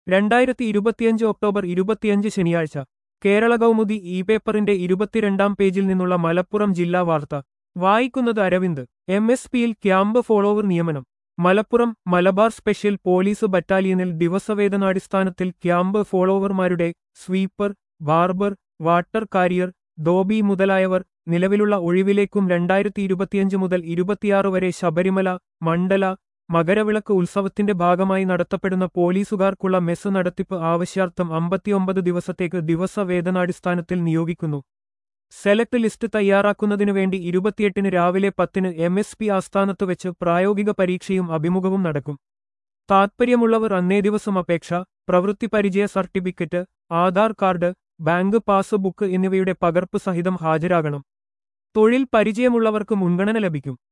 രണ്ടായിരത്തി ഇരുപത്തിയഞ്ച് ഒക്ടോബർ ഇരുപത്തിയഞ്ച് ശനിയാഴ്ച കേരള കൗമുദി ഇ പേപ്പറിന്റെ ഇരുപത്തിരണ്ടാം പേജിൽ നിന്നുള്ള മലപ്പുറം ജില്ലാ വാർത്ത വായിക്കുന്നത് അരവിന്ദ് എം എസ് പിയിൽ ക്യാമ്പ് ഫോളോവർ നിയമനം മലപ്പുറം മലബാർ സ്പെഷ്യൽ പോലീസ് ബറ്റാലിയനിൽ ദിവസവേതനാടിസ്ഥാനത്തിൽ ക്യാമ്പ് ഫോളോവർമാരുടെ sweeper barber water carrier dhobi മുതലായവർ നിലവിലുള്ള ഒഴിവിലേക്കും രണ്ടായിരത്തി ഇരുപത്തിയഞ്ച് മുതൽ ഇരുപത്തിയാറ് വരെ ശബരിമല മണ്ഡല മകരവിളക്ക് ഉത്സവത്തിന്റെ ഭാഗമായി നടത്തപ്പെടുന്ന പോലീസുകാർക്കുള്ള മെസ് നടത്തിപ്പ് ആവശ്യാർത്ഥം അമ്പത്തിയൊമ്പത് ദിവസത്തേക്ക് ദിവസവേതനാടിസ്ഥാനത്തിൽ നിയോഗിക്കുന്നു സെലക്ട് ലിസ്റ്റ് തയ്യാറാക്കുന്നതിനു വേണ്ടി ഇരുപത്തിയെട്ടിന് രാവിലെ പത്തിന് എം എസ് പി ആസ്ഥാനത്ത് വെച്ച് പ്രായോഗിക പരീക്ഷയും അഭിമുഖവും നടക്കും താത്പര്യമുള്ളവർ അന്നേ ദിവസം അപേക്ഷ പ്രവൃത്തി പരിചയ certificate Aadhaar card bank passbook എന്നിവയുടെ പകർപ്പ് സഹിതം ഹാജരാകണം തൊഴിൽ പരിചയമുള്ളവർക്ക് മുൻഗണന ലഭിക്കും